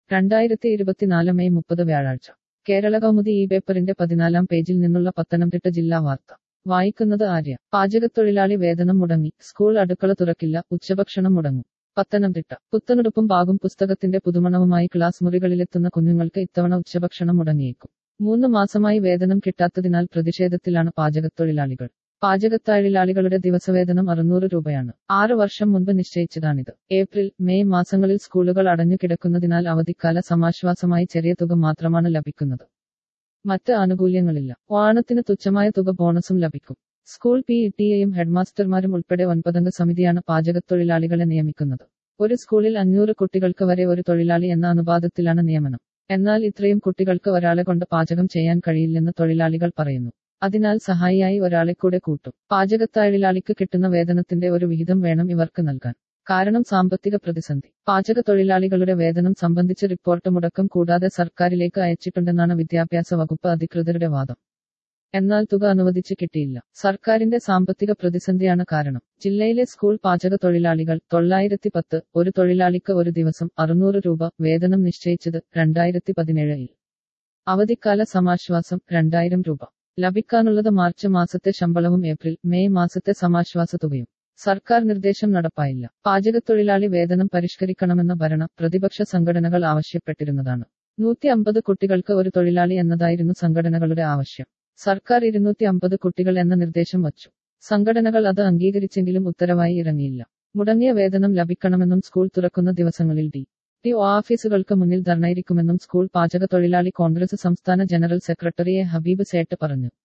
രണ്ടായിരത്തി ഇരുപത്തിനാല് മെയ് മുപ്പത് വ്യാഴാഴ്ച കേരള കൗമുദി ഈ പേപ്പറിന്റെ പതിനാലാം പേജിൽ നിന്നുള്ള പത്തനംതിട്ട ജില്ലാ വാർത്ത വായിക്കുന്നത് ആര്യ പാചകത്തൊഴിലാളി വേതനം മുടങ്ങി സ്കൂൾ അടുക്കള തുറക്കില്ല ഉച്ചഭക്ഷണം മുടങ്ങും പത്തനംതിട്ട പുത്തനുടുപ്പും പാകും പുസ്തകത്തിന്റെ പുതുമണവുമായി ക്ലാസ് മുറികളിലെത്തുന്ന കുഞ്ഞുങ്ങൾക്ക് ഇത്തവണ ഉച്ചഭക്ഷണം മുടങ്ങിയേക്കും മൂന്ന് മാസമായി വേതനം കിട്ടാത്തതിനാൽ പ്രതിഷേധത്തിലാണ് പാചകത്തൊഴിലാളികൾ പാചകത്തൊഴിലാളികളുടെ ദിവസവേതനം അറുന്നൂറ് രൂപയാണ് ആറ് വർഷം മുൻപ് നിശ്ചയിച്ചതാണിത് ഏപ്രിൽ മെയ് മാസങ്ങളിൽ സ്കൂളുകൾ അടഞ്ഞു കിടക്കുന്നതിനാൽ അവധിക്കാല സമാശ്വാസമായി ചെറിയ തുക മാത്രമാണ് ലഭിക്കുന്നത് മറ്റ് ആനുകൂല്യങ്ങളില്ല ഓണത്തിന് തുച്ഛമായ തുക ബോണസും ലഭിക്കും സ്കൂൾ പി ടിയെയും ഹെഡ്മാസ്റ്റർമാരും ഉൾപ്പെടെ ഒൻപതംഗ സമിതിയാണ് പാചകത്തൊഴിലാളികളെ നിയമിക്കുന്നത് ഒരു സ്കൂളിൽ അഞ്ഞൂറ് കുട്ടികൾക്ക് വരെ ഒരു തൊഴിലാളി എന്ന അനുപാതത്തിലാണ് നിയമനം എന്നാൽ ഇത്രയും കുട്ടികൾക്ക് ഒരാളെ കൊണ്ട് പാചകം ചെയ്യാൻ കഴിയില്ലെന്ന് തൊഴിലാളികൾ പറയുന്നു അതിനാൽ സഹായിയായി ഒരാളെ കൂടെ കൂട്ടും പാചകത്തൊഴിലാളിക്ക് കിട്ടുന്ന വേതനത്തിന്റെ ഒരു വിഹിതം വേണം ഇവർക്ക് നൽകാൻ കാരണം സാമ്പത്തിക പ്രതിസന്ധി പാചക തൊഴിലാളികളുടെ വേതനം സംബന്ധിച്ച് റിപ്പോർട്ട് മുടക്കം കൂടാതെ സർക്കാരിലേക്ക് അയച്ചിട്ടുണ്ടെന്നാണ് വിദ്യാഭ്യാസ വകുപ്പ് അധികൃതരുടെ വാദം എന്നാൽ തുക അനുവദിച്ച് കിട്ടിയില്ല സർക്കാരിന്റെ സാമ്പത്തിക പ്രതിസന്ധിയാണ് കാരണം ജില്ലയിലെ സ്കൂൾ പാചക തൊഴിലാളികൾ തൊള്ളായിരത്തി പത്ത് ഒരു തൊഴിലാളിക്ക് ഒരു ദിവസം അറുന്നൂറ് രൂപ വേതനം നിശ്ചയിച്ചത് രണ്ടായിരത്തി പതിനേഴിൽ അവധിക്കാല സമാശ്വാസം രണ്ടായിരം രൂപ ലഭിക്കാനുള്ളത് മാർച്ച് മാസത്തെ ശമ്പളവും ഏപ്രിൽ മെയ് മാസത്തെ സമാശ്വാസ തുകയും സർക്കാർ നിർദ്ദേശം നടപ്പായില്ല പാചകത്തൊഴിലാളി വേതനം പരിഷ്കരിക്കണമെന്ന ഭരണ പ്രതിപക്ഷ സംഘടനകൾ ആവശ്യപ്പെട്ടിരുന്നതാണ് നൂറ്റി അമ്പത് കുട്ടികൾക്ക് ഒരു തൊഴിലാളി എന്നതായിരുന്നു സംഘടനകളുടെ ആവശ്യം സർക്കാർ ഇരുന്നൂറ്റി അമ്പത് കുട്ടികൾ എന്ന നിർദ്ദേശം വച്ചു സംഘടനകൾ അത് അംഗീകരിച്ചെങ്കിലും ഉത്തരവായി ഇറങ്ങിയില്ല മുടങ്ങിയ വേതനം ലഭിക്കണമെന്നും സ്കൂൾ തുറക്കുന്ന ദിവസങ്ങളിൽ ഡി ടി ഓഫീസുകൾക്ക് മുന്നിൽ ധർണയിരിക്കുമെന്നും സ്കൂൾ പാചക തൊഴിലാളി കോൺഗ്രസ് സംസ്ഥാന general secretary A Habib Sait പറഞ്ഞു